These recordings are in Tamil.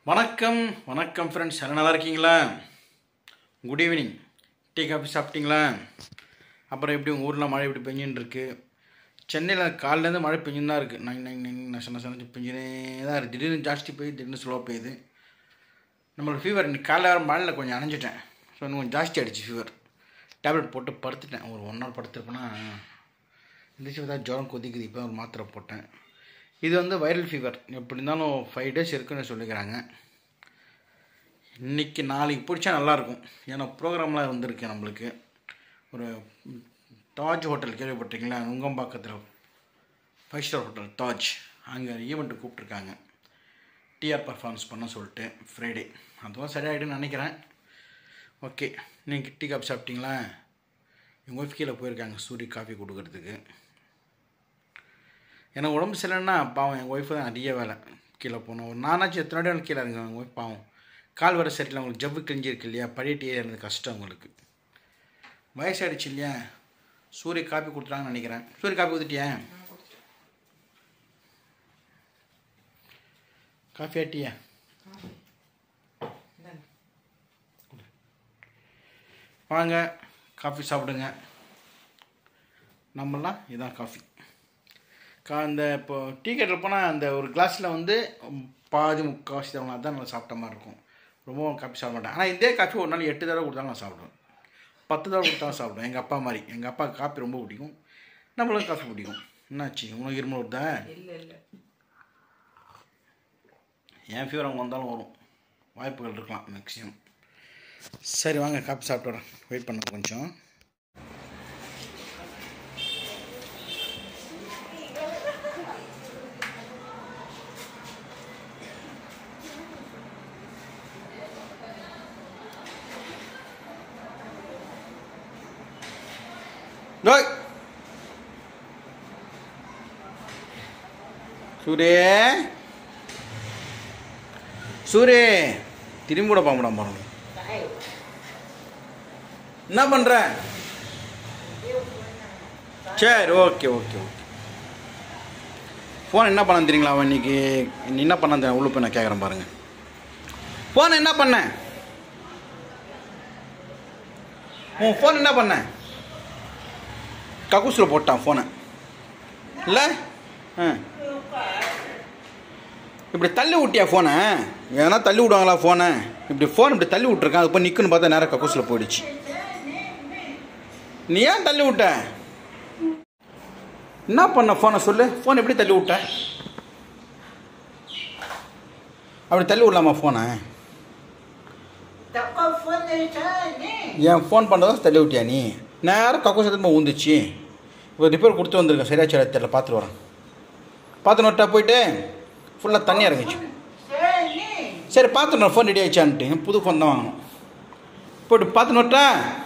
வணக்கம் வணக்கம் ஃப்ரெண்ட்ஸ் எல்லாம் நல்லா இருக்கீங்களா குட் ஈவினிங் டீ காஃபி சாப்பிட்டீங்களா அப்புறம் எப்படி உங்கள் ஊரில் மழை எப்படி பெஞ்சுன்னு இருக்கு சென்னையில் காலையிலேருந்து மழை பெஞ்சுன்னு தான் இருக்குது நைன் நைன் நைன் நச நசனச்சு பெஞ்சுனே தான் இருக்குது திடீர்னு ஜாஸ்தி பெய்யுது திடீர்னு ஸ்லோவாக பெய்யுது நம்மளுக்கு ஃபீவர் இன்னைக்கு காலைல வர மழையில் கொஞ்சம் அணைஞ்சிட்டேன் ஸோ இன்னும் கொஞ்சம் ஜாஸ்தி ஆகிடுச்சு ஃபீவர் டேப்லெட் போட்டு படுத்துட்டேன் ஒரு ஒன் ஹவர் படுத்துருப்பேன்னா எந்திரிச்சு பார்த்தா ஜுரம் கொதிக்குது இப்போ ஒரு மாத்திரை போட்டேன் இது வந்து வைரல் ஃபீவர் எப்படி இருந்தாலும் ஃபைவ் டேஸ் இருக்குன்னு சொல்லிக்கிறாங்க இன்றைக்கி நாளைக்கு பிடிச்சா நல்லாயிருக்கும் ஏன்னா ப்ரோக்ராம்லாம் வந்திருக்கு நம்மளுக்கு ஒரு தாஜ் ஹோட்டல் கேள்விப்பட்டிருக்கீங்களா நுங்கம்பாக்கத்தில் ஃபைவ் ஸ்டார் ஹோட்டல் தாஜ் அங்கே ஈவெண்ட்டு கூப்பிட்ருக்காங்க டிஆர் பர்ஃபார்மன்ஸ் பண்ண சொல்லிட்டு ஃப்ரைடே அதுவும் சரியாயிடுன்னு நினைக்கிறேன் ஓகே நீங்கள் டீ காஃபி சாப்பிட்டீங்களா எங்கள் ஒய்ஃப் கீழே போயிருக்காங்க சூரி காஃபி கொடுக்கறதுக்கு எனக்கு உடம்பு சரியில்லைன்னா பாவம் எங்கள் ஒய்ஃபு தான் நிறைய வேலை கீழே போகணும் ஒரு நானாச்சும் எத்தனை வாட்டி கீழே இருங்க எங்கள் ஒய்ஃப் பாவம் கால் வர சரியில்லை உங்களுக்கு ஜவ்வு கிழிஞ்சிருக்கு இல்லையா படியிட்டே இருந்தது கஷ்டம் உங்களுக்கு வயசாயிடுச்சு இல்லையா சூரிய காப்பி கொடுத்துட்டாங்கன்னு நினைக்கிறேன் சூரிய காப்பி கொடுத்துட்டியா காஃபி ஆட்டியா வாங்க காஃபி சாப்பிடுங்க நம்மலாம் இதான் காஃபி கா அந்த இப்போ டீ கட்டில் போனால் அந்த ஒரு கிளாஸில் வந்து பாதி முக்கால்வாசி தவணை தான் நல்லா சாப்பிட்ட மாதிரி இருக்கும் ரொம்ப காஃபி சாப்பிட மாட்டேன் ஆனால் இதே காஃபி ஒரு நாள் எட்டு தடவை கொடுத்தாலும் நான் சாப்பிடுவேன் பத்து தடவை கொடுத்தாலும் சாப்பிடுவேன் எங்கள் அப்பா மாதிரி எங்கள் அப்பா காஃபி ரொம்ப பிடிக்கும் நம்மளுக்கும் காஃபி பிடிக்கும் என்னாச்சு உனக்கு இருமல் வருதா இல்லை இல்லை என் ஃபீவர் அவங்க வந்தாலும் வரும் வாய்ப்புகள் இருக்கலாம் மேக்ஸிமம் சரி வாங்க காப்பி சாப்பிட்டு வரேன் வெயிட் பண்ணுங்க கொஞ்சம் டோய் சூரே சூரே திரும்பி கூட பார்க்க பாருங்க என்ன பண்ற சரி ஓகே ஓகே ஓகே ஃபோன் என்ன பண்ண தெரியுங்களா அவன் இன்னைக்கு நீ என்ன பண்ண தெரியும் உள்ள போய் நான் கேட்குறேன் பாருங்க ஃபோன் என்ன பண்ண உன் ஃபோன் என்ன பண்ண கக்கூஸில் போட்டான் ஃபோனை இல்லை ஆ இப்படி தள்ளி விட்டியா ஃபோனை வேணா தள்ளி விடுவாங்களா ஃபோனை இப்படி ஃபோன் இப்படி தள்ளி விட்ருக்கான் அது போய் நிற்குன்னு பார்த்தா நேரம் கக்கூஸில் போயிடுச்சு நீ ஏன் தள்ளி விட்ட என்ன பண்ண ஃபோனை சொல்லு ஃபோன் எப்படி தள்ளி விட்ட அப்படி தள்ளி விடலாமா ஃபோனை தப்பா ஃபோன் அடிச்சானே என் ஃபோன் பண்ணுறதா தள்ளி விட்டியா நீ நேரம் கக்கூஸ் திரும்ப ஊந்துச்சு இப்போ ரிப்பேர் கொடுத்து வந்திருக்கேன் சரியா சரி தெரியல பார்த்துட்டு வரேன் பார்த்து நோட்டா போயிட்டு ஃபுல்லாக தண்ணி இறங்கிச்சு சரி சரி பார்த்துட்டோம் ஃபோன் ரெடி ஆயிடுச்சான்ட்டு புது ஃபோன் தான் வாங்கணும் போய்ட்டு பார்த்து நோட்டா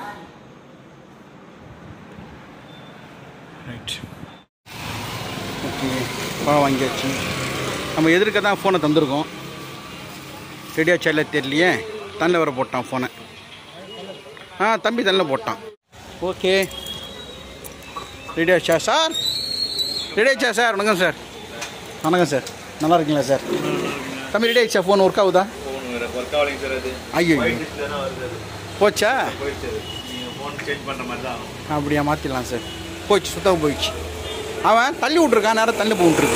ரைட் ஓகே பழம் வாங்கியாச்சு நம்ம எதிர்க்க தான் ஃபோனை தந்திருக்கோம் ரெடி ஆச்சா இல்லை தெரியலையே தண்ணில் வர போட்டான் ஃபோனை ஆ தம்பி தண்ணில் போட்டான் ஓகே ரெடி ஆச்சா சார் ரெடி ஆச்சா சார் வணக்கம் சார் வணக்கம் சார் நல்லா இருக்கீங்களா சார் தம்பி ரெடி ஆயிடுச்சா ஃபோன் ஒர்க் ஆகுதா ஃபோன் ஒர்க் ஆகலைங்க சார் அது ஐயோ ஒயிட் டிஸ்பிளே தான் வருது அது போச்சா போயிடுச்சு அது நீங்கள் ஃபோன் சேஞ்ச் பண்ணுற மாதிரி தான் ஆகும் அப்படியா மாற்றிடலாம் சார் போயிடுச்சு சுத்தமாக போயிடுச்சு அவன் தள்ளி விட்ருக்கான் நேரம் தள்ளி போட்டுருக்கு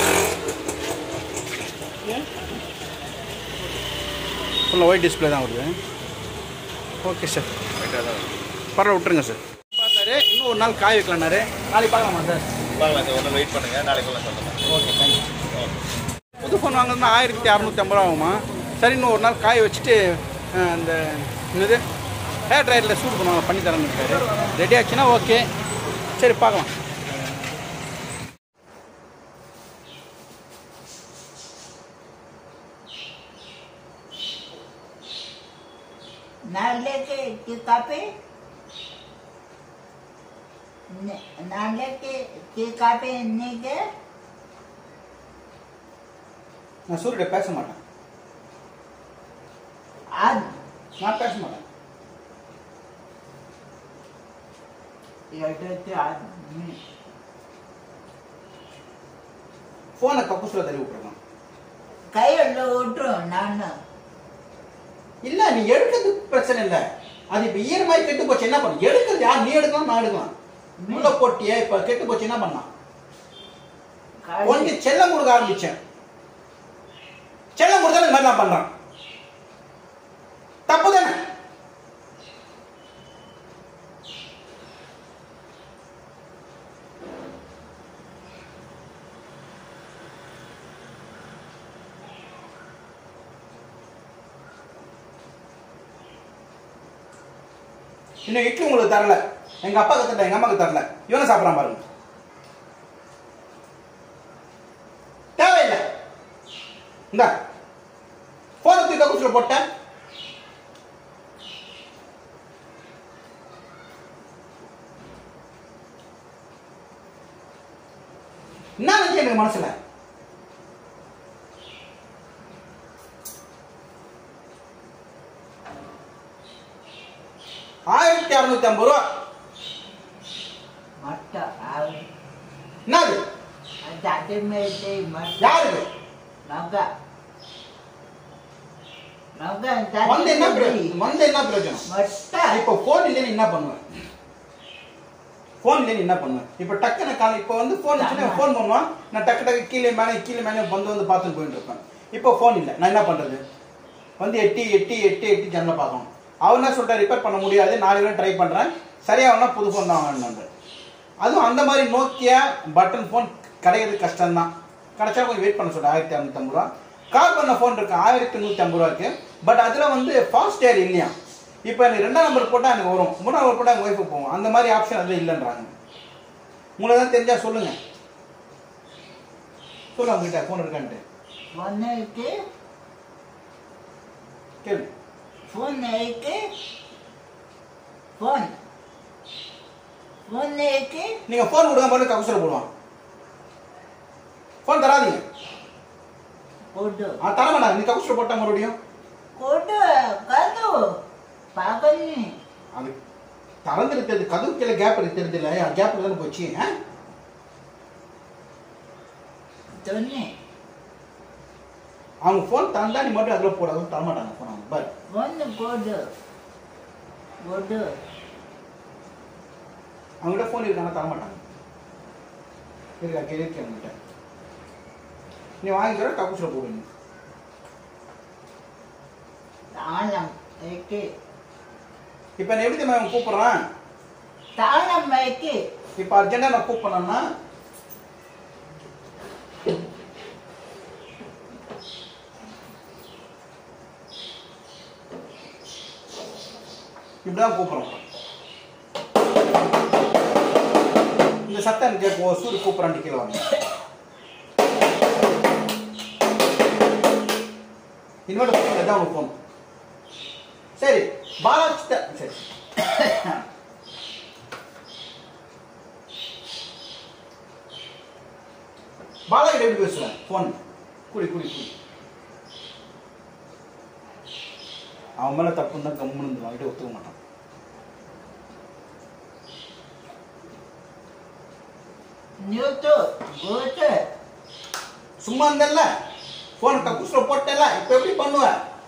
ஃபுல்லாக ஒயிட் டிஸ்பிளே தான் வருது ஓகே சார் ஒயிட்டாக தான் வரும் பரவாயில்ல விட்டுருங்க சார் பார்த்தாரு இன்னும் ஒரு நாள் காய வைக்கலாம்னாரு நாளைக்கு பார்க்கலாமா சார் பார்க்கலாம் சார் ஒன்றும் வெயிட் பண்ணுங்கள் நாளைக்கு உள்ள சொல்லுங்கள் ஓகே தேங்க்யூ புது ஃபோன் வாங்கினா ஆயிரத்தி அறநூற்றி ஐம்பது ரூபா ஆகுமா சரி இன்னும் ஒரு நாள் காய வச்சுட்டு அஹ், அந்த என்னது ஹேர் ட்ரையரில் சூட் பண்ணுவாங்க பண்ணி தரேன்னு இருக்காரு ரெடி ஆச்சுன்னா ஓகே சரி பார்க்கலாம் नाम लेके के कापे ने- नाम लेके के कापे நீங்க நான் சூரிய பேச மாட்டேன் आज நான் பேச மாட்டேன் எடுத்து ஆத்மி ஃபோனை கக்கூஸில் தள்ளி விட்ருக்கான் கையில் விட்டுரும் நான் இல்லை நீ எடுக்கிறது பிரச்சனை இல்லை அது இப்போ ஈரமாய் கெட்டு போச்சு என்ன பண்ண எடுக்கிறது யார் நீ எடுக்கலாம் நான் எடுக்கலாம் உள்ள போட்டியே இப்போ கெட்டு போச்சு என்ன பண்ணலாம் கொஞ்சம் செல்லம் கொடுக்க ஆரம்பிச்சேன் செல்லம் கொடுத்தா இந்த மாதிரி நான் பண்றான் தப்பு தானே இன்னும் இட்லி உங்களுக்கு தரல எங்க அப்பா தரல எங்க அம்மாக்கு தரல இவனை சாப்பிடறான் பாருங்க தேவையில்லை இந்த போன தூக்கி கக்கூசில போட்டேன் என்ன நினைச்சு எனக்கு மனசுல ஆயிரத்தி அறுநூத்தி ஐம்பது ரூபா மட்டும் ஆகுது என்னது அது அதுமேட்டு மட்டும் யாருக்கு நக நக வந்து என்ன பிரயோஜனம் வந்து என்ன பிரயோஜனம் மட்டும் இப்போ ஃபோன் இல்லைன்னு என்ன பண்ணுவேன் ஃபோன் இல்லைன்னு என்ன பண்ணுவேன் இப்போ டக்குன்னு கால இப்போ வந்து ஃபோன் வச்சுன்னா ஃபோன் பண்ணுவான் நான் டக்கு டக்கு கீழே மேலே கீழே மேலே வந்து வந்து பார்த்துட்டு போயிட்டு இருப்பேன் இப்போ ஃபோன் இல்லை நான் என்ன பண்ணுறது வந்து எட்டி எட்டி எட்டி எட்டி ஜன்னலை பார்க்கணும் அவர் என்ன சொல்லிட்டா ரிப்பேர் பண்ண முடியாது நாளைக்கு ட்ரை பண்ணுறேன் சரியாகனா புது ஃபோன் தான் வாங்கணும் அதுவும் அந்த மாதிரி நோக்கியா பட்டன் ஃபோன் கிடைக்கிறது கஷ்டம்தான் கிடைச்சா கொஞ்சம் வெயிட் பண்ண சொல்கிறேன் ஆயிரத்தி இரநூத்தம்பது ரூபா கால் பண்ண ஃபோன் இருக்கு ஆயிரத்தி நூற்றி ஐம்பது ரூபாய்க்கு பட் அதில் வந்து ஃபாஸ்ட் ஏர் இல்லையா இப்போ எனக்கு ரெண்டாம் நம்பர் போட்டால் எனக்கு வரும் மூணாம் நம்பர் போட்டால் எங்கள் ஒய்ஃபுக்கு போகும் அந்த மாதிரி ஆப்ஷன் அதில் இல்லைன்றாங்க உங்களுக்கு தான் தெரிஞ்சா சொல்லுங்க சொல்லுங்க உங்ககிட்ட ஃபோன் இருக்கான்ட்டு ஒன்றுக்கு கேளு ஃபோன் இருக்கு ஃபோன் ஃபோன் இருக்கு நீங்கள் ஃபோன் கொடுக்க மட்டும் கவுசல் போடுவான் ஃபோன் தராதீங்க கொடு ஆ தர மாட்டாங்க நீ கவுசல் போட்டால் மறுபடியும் கொடு கது பார்க்கணும் அது திறந்துருக்கிறது கதவு கீழே கேப் இருக்கு தெரிஞ்சல கேப்பில் தானே போச்சு ஆ? சொன்னேன் அவங்க ஃபோன் தந்தா நீ மட்டும் அதில் போடாத தர மாட்டாங்க ஃபோன் அவங்க பாரு ஒன்று கொடு கொடு அவங்ககிட்ட ஃபோன் இருக்காங்க தர மாட்டாங்க இருக்கா கே இருக்கு அவங்ககிட்ட நீ வாங்கிக்கிற கக்கூசில் போடுங்க தாளம் இருக்கு இப்போ நான் எப்படி தெரியுமா இவன் கூப்பிட்றான் தாளம் வைக்கு இப்போ அர்ஜென்ட்டாக நான் கூப்பிட்றேன்னா இப்படிதான் கூப்பிட்றோம் இந்த சத்தம் எனக்கு கேட்கும் ஓ, சூரிய கூப்பிட்றான் கீழே வாங்க இனிமேட்டு ஃபோன் தான் உங்களுக்கு ஃபோன் சரி பாலாஜி த- சரி பாலாஜி எப்படி பேசுவேன் ஃபோன் குடி குடி குடி அவன் மேலே தப்புன்னு தான் கம்முன்னு இருந்து வாங்கிட்டு ஒத்துக்க மாட்டான் நியூட்டு கூட்டு சும்மா இருந்தல்ல ஃபோன் கக்கூசில் போட்டல இப்போ எப்படி பண்ணுவ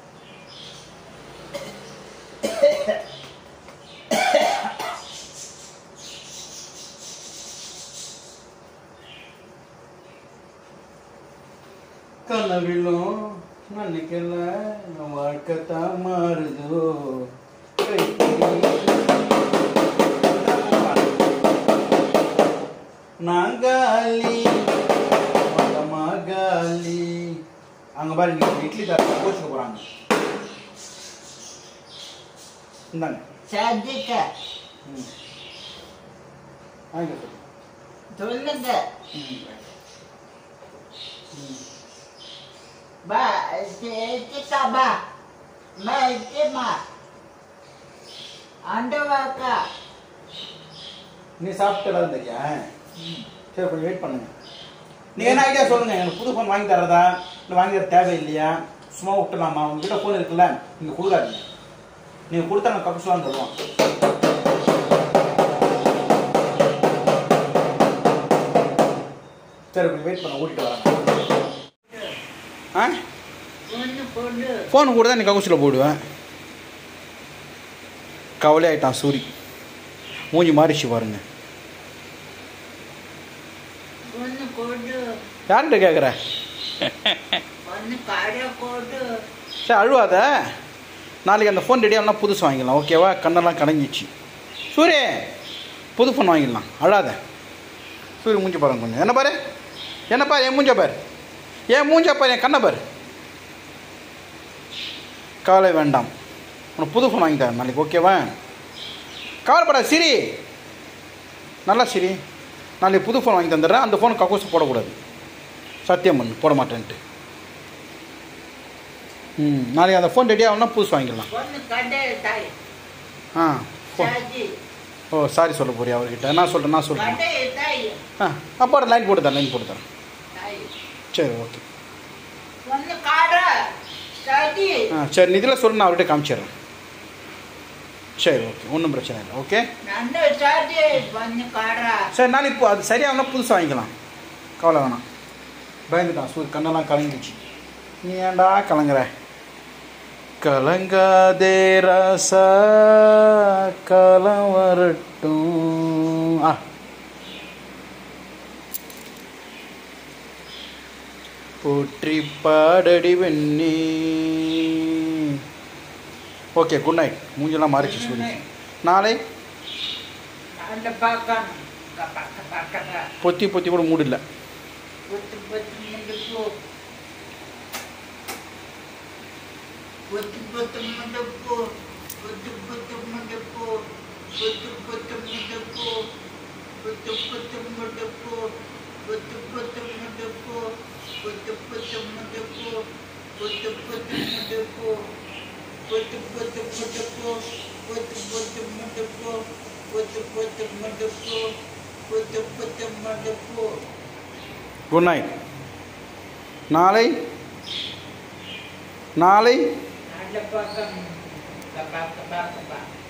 கனவிலும் நினைக்கல என் வாழ்க்கை தான் மாறுதோ நாங்காலி மகமாகாலி அங்க பாரு நீங்க இட்லி தர கோச்சுக்க போறாங்க இந்தாங்க சதிக்க ம். வாங்கிக்க சொல்லு. சொல்லுங்க ம். ம். பா சிக்கா பா மா இக்கிமா அண்டவாக்கா நீ சாப்பிட்டு தெரியா சரி கொஞ்சம் வெயிட் பண்ணுங்க நீங்க என்ன ஐடியா சொல்லுங்க எனக்கு புது ஃபோன் வாங்கி தரதா இல்லை வாங்கி தர தேவை இல்லையா சும்மா விட்டுலாமா உங்ககிட்ட ஃபோன் இருக்குல்ல நீங்க கொடுக்காதீங்க நீங்க கொடுத்தா நான் கப்புஸ்லாம் தருவோம் சரி கொஞ்சம் வெயிட் பண்ண ஓட்டிட்டு வரேன் ஆ ஒன்று போடு ஃபோன் கூட தான் நீ கக்கூசில் போடுவேன் கவலை ஆயிட்டான் சூரி மூஞ்சி மாறிச்சு பாருங்க ஒன்று போடு யார்கிட்ட கேட்குற ஒன்று கடை போடு சரி அழுவாத நாளைக்கு அந்த ஃபோன் ரெடியாக புதுசு வாங்கிடலாம் ஓகேவா கண்ணெல்லாம் கலங்கிச்சு சூரிய புது ஃபோன் வாங்கிடலாம் அழாத சூரிய மூஞ்சி பாருங்க கொஞ்சம் என்ன பாரு என்ன பாரு என் மூஞ்ச பாரு ஏன் மூஞ்ச பாரு என் கண்ணை பாரு கவலை வேண்டாம் உனக்கு புது ஃபோன் வாங்கி தரேன் நாளைக்கு ஓகேவா கவலைப்படாத சிரி நல்லா சிரி நாளைக்கு புது ஃபோன் வாங்கி தந்துடுறேன் அந்த ஃபோன் கக்கூசு போடக்கூடாது சத்தியம் பண்ணு போட மாட்டேன்ட்டு ம் நாளைக்கு அந்த ஃபோன் ரெடி ஆகணும்னா புதுசு வாங்கிடலாம் ஒன்று கடை தாய் ஆ ஃபோன் சாஜி ஓ சாரி சொல்ல போறியா அவர்கிட்ட நான் சொல்கிறேன் நான் சொல்கிறேன் கடை தாய் ஆ அப்போ லைன் போட்டு தரேன் லைன் போட்டு தரேன் தாய் சரி ஓகே ஒன்று கடை சாஜி ஆ சரி நீ இதில் சொல்லு நான் அவர்கிட்ட காமிச்சிடுறேன் சரி ஓகே ஒன்றும் பிரச்சனை இல்லை ஓகே நல்ல சாஜி ஒன்று கடை சரி நாளைக்கு இப்போ அது சரியாகனா புதுசாக வாங்கிக்கலாம் கவலை வேணாம் பயந்துட்டான் சூரிய கண்ணெல்லாம் கலங்கிடுச்சு நீ ஏன்டா கலங்குற கலங்காதே ராசா காலம் வரட்டும் ஆ போற்றி பாடடி வெண்ணி ஓகே குட் நைட் மூஞ்செல்லாம் மாறிச்சு சூரிய நாளை நல்ல பார்க்கணும் பக்க பக்க பொத்தி பொத்தி கூட மூடு இல்லை பொத்து பொத்து முடுப்பு பொத்து பொத்து முடுப்பு பொத்து பொத்து முடுப்பு பொத்து பொத்து முடுப்பு பொத்து பொத்து முடுப்பு பொத்து பொத்து முடுப்பு பொத்து பொத்து முடுப்பு பொத்து பொத்து முடுப்பு பொத்து பொத்து முடுப்பு பொத்து பொத்து முடுப்பு பொத்து பொத்து முடுப்பு பொத்து பொத்து முடுப்பு குட் நைட் நாளை நாளை நல்ல பக்கம் பார்க்க பார்க்க பார்க்க